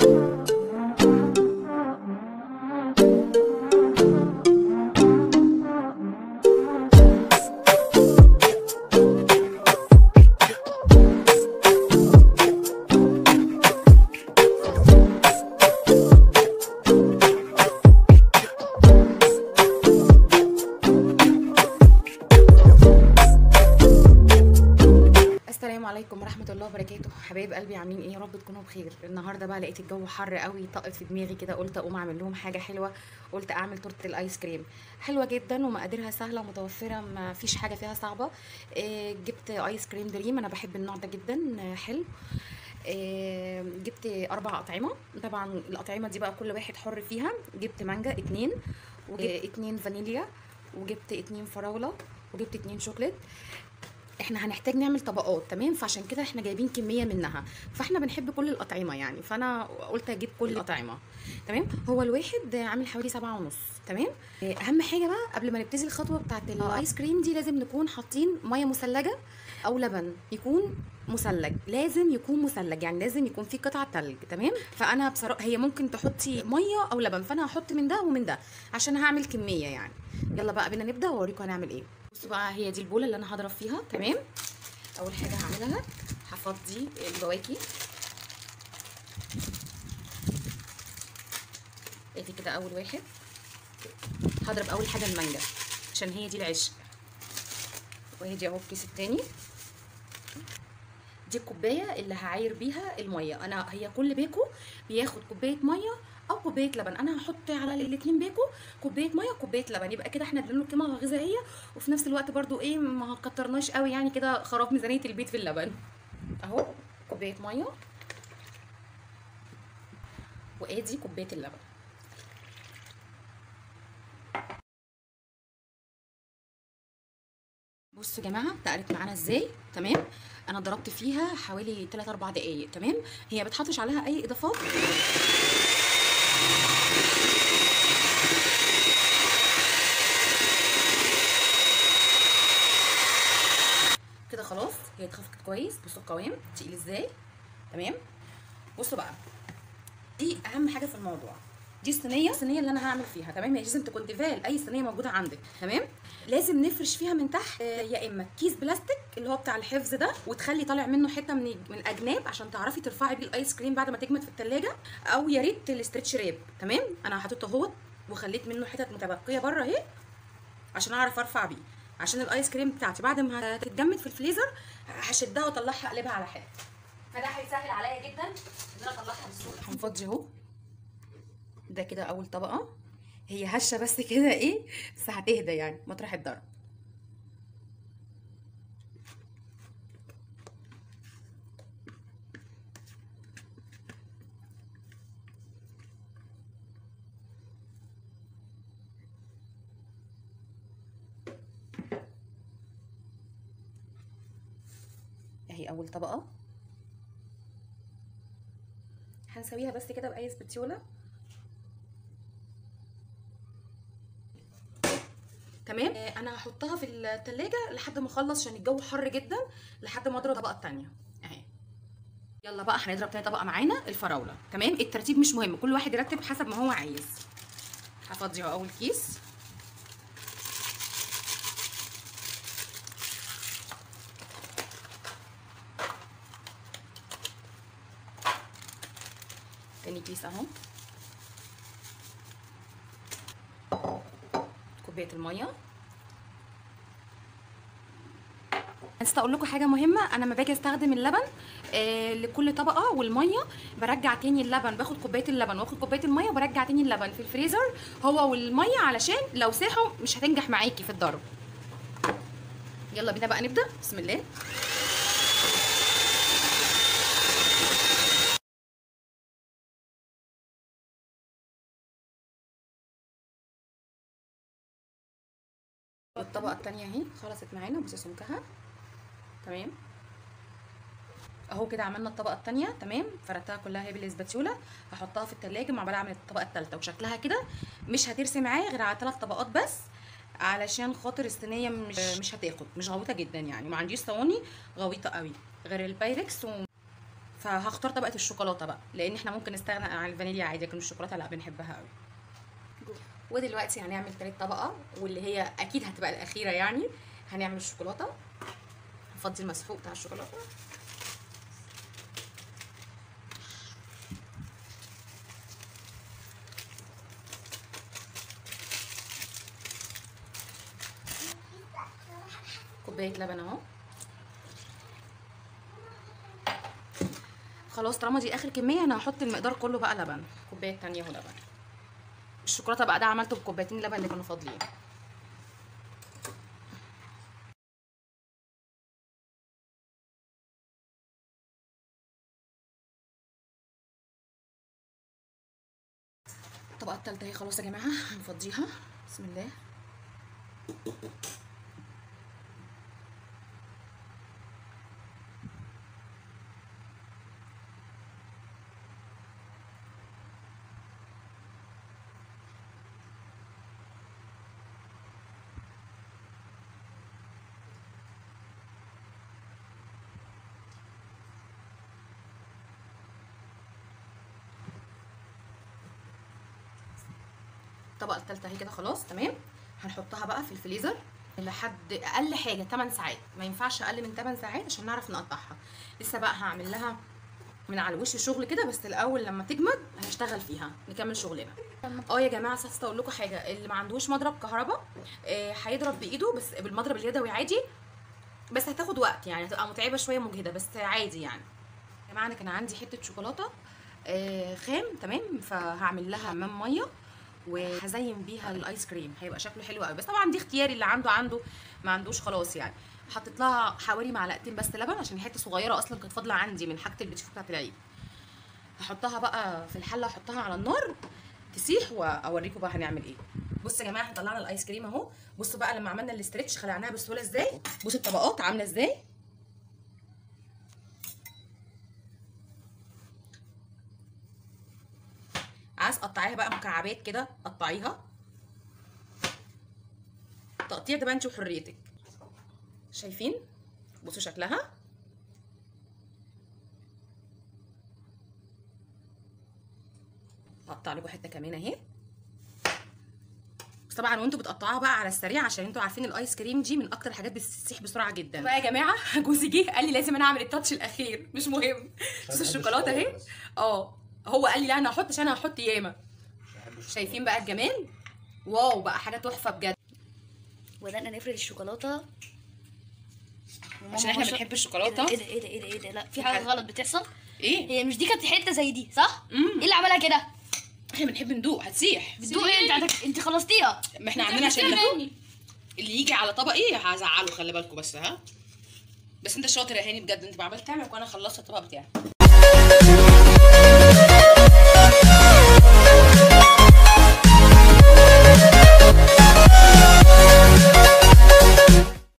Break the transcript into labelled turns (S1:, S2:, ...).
S1: السلام عليكم ورحمة الله وبركاته حبايب قلبي عاملين ايه يا رب تكونوا بخير النهارده بقى لقيت الجو حر قوي طقت في دماغي كده قلت اقوم اعمل لهم حاجة حلوة قلت اعمل تورتة الايس كريم حلوة جدا ومقاديرها سهلة ومتوفرة ما فيش حاجة فيها صعبة إيه جبت ايس كريم دريم انا بحب النوع ده جدا آه، حلو إيه جبت اربع اطعمة طبعا الاطعمة دي بقى كل واحد حر فيها جبت مانجا اتنين وجبت اتنين فانيليا وجبت اتنين فراولة وجبت اتنين شوكليت احنا هنحتاج نعمل طبقات تمام فعشان كده احنا جايبين كميه منها فاحنا بنحب كل الاطعمه يعني فانا قلت اجيب كل الاطعمه تمام هو الواحد عامل حوالي سبعة ونص تمام اه، اهم حاجه بقى قبل ما نبتدي الخطوه بتاعه الايس كريم دي لازم نكون حاطين ميه مثلجه او لبن يكون مثلج لازم يكون مثلج يعني لازم يكون فيه قطعه تلج تمام فانا بصراحه هي ممكن تحطي ميه او لبن فانا هحط من ده ومن ده عشان هعمل كميه يعني يلا بقى بينا نبدا واوريكم هنعمل ايه بصوا بقى هي دي البوله اللي انا هضرب فيها تمام اول حاجه هعملها هفضي البواكي ادي كده اول واحد هضرب اول حاجه المانجا عشان هي دي العشق وهدي اهو الكيس التاني دي الكوبايه اللي هعاير بيها الميه انا هي كل بيكو بياخد كوبايه ميه او كوبايه لبن انا هحط على الاثنين بيكو كوبايه ميه وكوبايه لبن يبقى كده احنا ادينا له قيمه غذائيه وفي نفس الوقت برضو ايه ما كترناش قوي يعني كده خراب ميزانيه البيت في اللبن اهو كوبايه ميه وادي كوبايه اللبن بصوا يا جماعه اتقلت معانا ازاي تمام انا ضربت فيها حوالي 3 4 دقايق تمام هي بتحطش عليها اي اضافات كده خلاص هي اتخفقت كويس بصوا القوام تقيل ازاي تمام بصوا بقى دي اهم حاجه في الموضوع دي الصينيه الصينيه اللي انا هعمل فيها تمام هي لازم تكون تيفال اي صينيه موجوده عندك تمام لازم نفرش فيها من تحت آه، يا اما كيس بلاستيك اللي هو بتاع الحفظ ده وتخلي طالع منه حته من من الاجناب عشان تعرفي ترفعي بيه الايس كريم بعد ما تجمد في التلاجة او يا ريت الاسترتش راب تمام انا حطيته اهوت وخليت منه حتت متبقيه بره اهي عشان اعرف ارفع بيه عشان الايس كريم بتاعتي بعد ما تتجمد في الفريزر هشدها واطلعها اقلبها على حاجه فده هيسهل عليا جدا ان انا اطلعها بسهوله هنفضي اهو ده كده اول طبقه هي هشه بس كده ايه بس هتهدى يعني مطرح الضرب اهي اول طبقه هنسويها بس كده باي سباتيولا تمام آه، انا هحطها في التلاجة لحد ما اخلص عشان الجو حر جدا لحد ما اضرب الطبقه التانية اهي يلا بقى هنضرب تاني طبقه معانا الفراوله تمام الترتيب مش مهم كل واحد يرتب حسب ما هو عايز هفضي اهو اول كيس تاني كيس اهو كوبايه الميه نسيت اقول لكم حاجه مهمه انا لما باجي استخدم اللبن آه لكل طبقه والميه برجع تاني اللبن باخد كوبايه اللبن واخد كوبايه الميه وبرجع تاني اللبن في الفريزر هو والميه علشان لو ساحوا مش هتنجح معاكي في الضرب يلا بينا بقى نبدا بسم الله الطبقه التانية اهي خلصت معانا بصي سمكها تمام اهو كده عملنا الطبقه التانية تمام فردتها كلها هي بالاسباتيولا هحطها في التلاجة مع بعض اعمل الطبقه التالتة وشكلها كده مش هترسي معايا غير على ثلاث طبقات بس علشان خاطر الصينيه مش مش هتاخد مش غويطه جدا يعني ما عنديش صواني غويطه قوي غير البايركس و... فهختار طبقه الشوكولاته بقى لان احنا ممكن نستغنى عن الفانيليا عادي لكن الشوكولاته لا بنحبها قوي ودلوقتي هنعمل تالت طبقه واللي هي اكيد هتبقى الاخيره يعني هنعمل الشوكولاته نفضي المسحوق بتاع الشوكولاته كوبايه لبن اهو خلاص طالما دي اخر كميه انا هحط المقدار كله بقى لبن كوبايه تانية اهو لبن الشوكولاته بقى ده عملته بكوبايتين لبن اللي كانوا فاضلين الطبقه التالتة اهي خلاص يا جماعه هنفضيها بسم الله الطبقه الثالثه اهي كده خلاص تمام هنحطها بقى في الفريزر لحد اقل حاجه 8 ساعات ما ينفعش اقل من 8 ساعات عشان نعرف نقطعها لسه بقى هعمل لها من على وش شغل كده بس الاول لما تجمد هنشتغل فيها نكمل شغلنا اه يا جماعه اساس اقول لكم حاجه اللي ما عندوش مضرب كهرباء آه، هيضرب بايده بس بالمضرب اليدوي عادي بس هتاخد وقت يعني هتبقى متعبه شويه مجهده بس عادي يعني يا جماعه انا كان عندي حته شوكولاته آه، خام تمام فهعمل لها حمام ميه وهزين بيها الايس كريم هيبقى شكله حلو قوي بس طبعا دي اختياري اللي عنده عنده ما عندوش خلاص يعني حطيت لها حوالي معلقتين بس لبن عشان حته صغيره اصلا كانت فاضله عندي من حاجه البيتشو بتاعت العيد هحطها بقى في الحله واحطها على النار تسيح واوريكم بقى هنعمل ايه بصوا يا جماعه احنا طلعنا الايس كريم اهو بصوا بقى لما عملنا الاسترتش خلعناها بسهوله ازاي بصوا الطبقات عامله ازاي عايز قطعيها بقى مكعبات كده قطعيها تقطيع ده بقى انت وحريتك شايفين بصوا شكلها هقطع لكم حته كمان اهي بس طبعا وانتوا بتقطعوها بقى على السريع عشان انتوا عارفين الايس كريم دي من اكتر الحاجات بتسيح بسرعه جدا بقى يا جماعه جوزي جه قال لي لازم انا اعمل التاتش الاخير مش مهم بصوا الشوكولاته اهي اه هو قال لي لا انا هحط عشان انا هحط ياما شايفين بقى الجمال واو بقى حاجه تحفه بجد
S2: بدأنا نفرد الشوكولاتة وماما
S1: عشان احنا
S2: بشر-
S1: بنحب الشوكولاته
S2: ايه ده ايه ده ايه ده ايه ده لا في حاجة غلط بتحصل
S1: ايه
S2: هي مش دي كانت حتة زي دي صح؟
S1: امم
S2: ايه اللي عملها كده؟
S1: احنا بنحب ندوق هتسيح
S2: بتدوق ايه انت عندك انت خلصتيها
S1: ما احنا عندنا عشان ندوق اللي يجي على طبقي هزعله خلي بالكم بس ها بس انت شاطر يا هاني بجد انت عمال تعمل وانا خلصت الطبق بتاعي